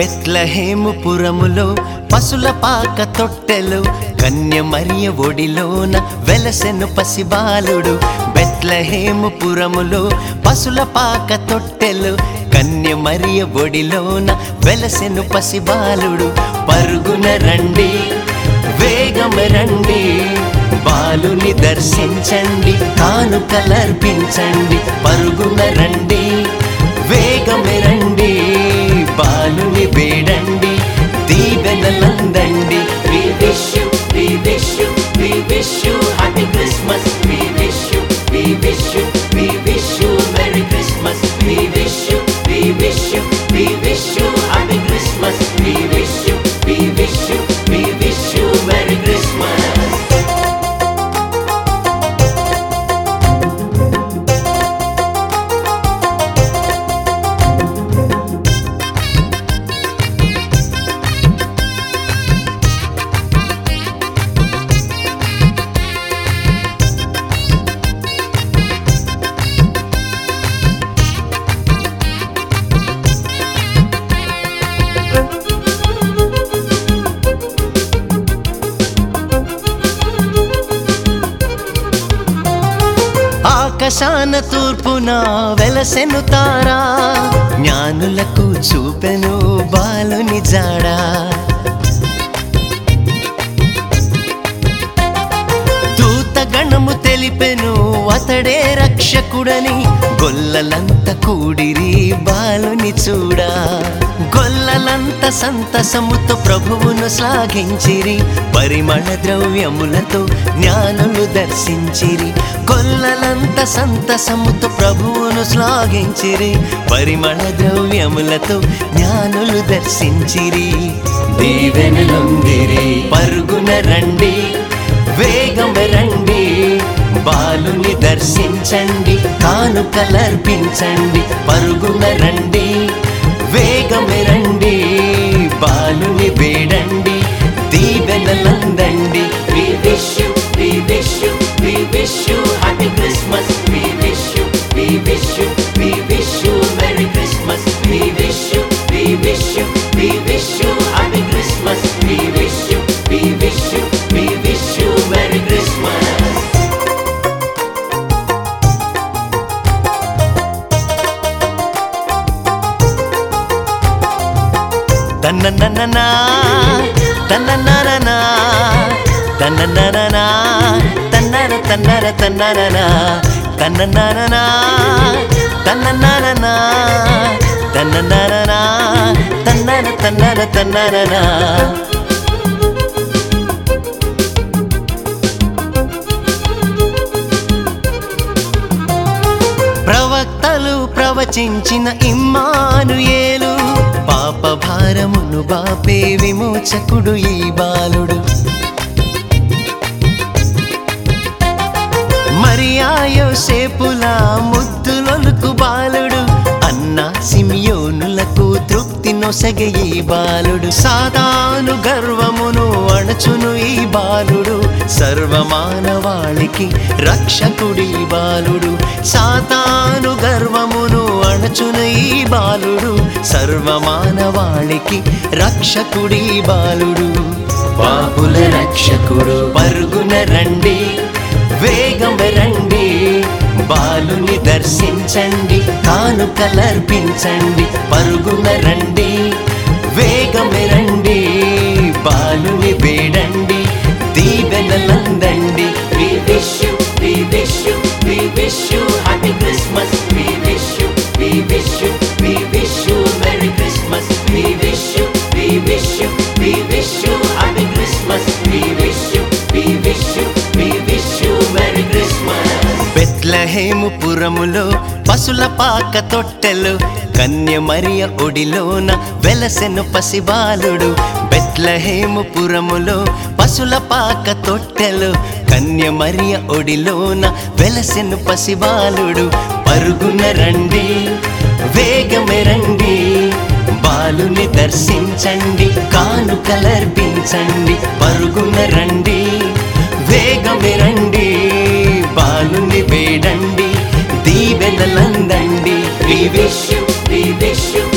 బెత్లహేము పురములో పసుల పాక తొట్టెలు కన్య మరియ ఒడిలోన వెలసెను పసిబాలుడు బెత్లహేము పురములో పసుల పాక తొట్టెలు కన్య మరియ ఒడిలోన వెలసెను పసిబాలుడు పరుగున రండి వేగం రండి బాలుని దర్శించండి కానుకలర్పించండి పరుగున రండి వేగమే రండి బాలుని వేడండి దీవెనలందండి We wish you, we wish you, we wish you happy Christmas. We wish you, we wish you, we wish you Merry Christmas. We wish you, we wish you, we wish you happy Christmas. We wish you, we wish you, we wish you Merry Christmas. ఆకాశాన తూర్పున వెలసెను తారా జ్ఞానులకు చూపెను బాలుని జాడా దూత గణము తెలిపెను అతడే రక్షకుడని గొల్లలంత కూడిరి బాలుని చూడా గొల్లలంత సంతసముతో ప్రభువును శ్లాఘించిరి పరిమళ ద్రవ్యములతో జ్ఞానులు దర్శించిరి గొల్లలంత సంతసముతో ప్రభువును శ్లాఘించిరి పరిమళ ద్రవ్యములతో జ్ఞానులు దర్శించిరి దీవెనలొందిరి పరుగున రండి వేగం రండి బాలుని దర్శించండి కానుకలర్పించండి పరుగున రండి వేగం రండి బాలుని వేడండి దీవెనలందండి We wish you, we wish you, we wish you happy Christmas. We wish you, we wish you, we wish you Merry Christmas. We wish you, we wish you, we wish you happy Christmas. We wish you, we wish you, we wish you Merry Christmas. తన్ననననా తన్ననననా తన్ననననా తన్నన తన్నన తన్నననా తన్ననననా తన్ననననా తన్ననననా తన్నన తన్నన తన్నననా ప్రవక్తలు ప్రవచించిన ఇమ్మానుయేలు పాప భారమును బాపే విమోచకుడు ఈ బాలుడు మరియాయోసేపుల ముద్దులొలుకు బాలుడు అన్న సిమియోనులకు తృప్తి నొసగ ఈ బాలుడు సాతాను గర్వమును అణచును ఈ బాలుడు సర్వమానవాళికి రక్షకుడి బాలుడు సాతాను గర్వమును అణచును ఈ బాలుడు సర్వమానవాళికి రక్షకుడి బాలుడు పాపుల రక్షకుడు పరుగున రండి వేగం రండి బాలుని దర్శించండి కానుకలర్పించండి పరుగున రండి వేగం రండి బాలుని వేడండి దీవెనలందండి We wish you, we wish you, we wish you happy Christmas. We wish you, we wish you, we wish you Merry Christmas. We wish you, we wish you, we wish you happy Christmas. We wish you, we wish you, we wish you Merry Christmas. Bethlehem పురములో పసుల పాక తొట్టెలు కన్య మరియ ఒడిలోన వెలసెను పసిబాలుడు బెత్లహేము పురములో పసుల పాక తొట్టెలు కన్య మరియ ఒడిలోన వెలసెను పసిబాలుడు పరుగున రండి వేగమే రండి బాలుని దర్శించండి కానుకలర్పించండి పరుగున రండి వేగమే రండి బాలుని వేడండి దీవెనలందండి We wish you, we wish you,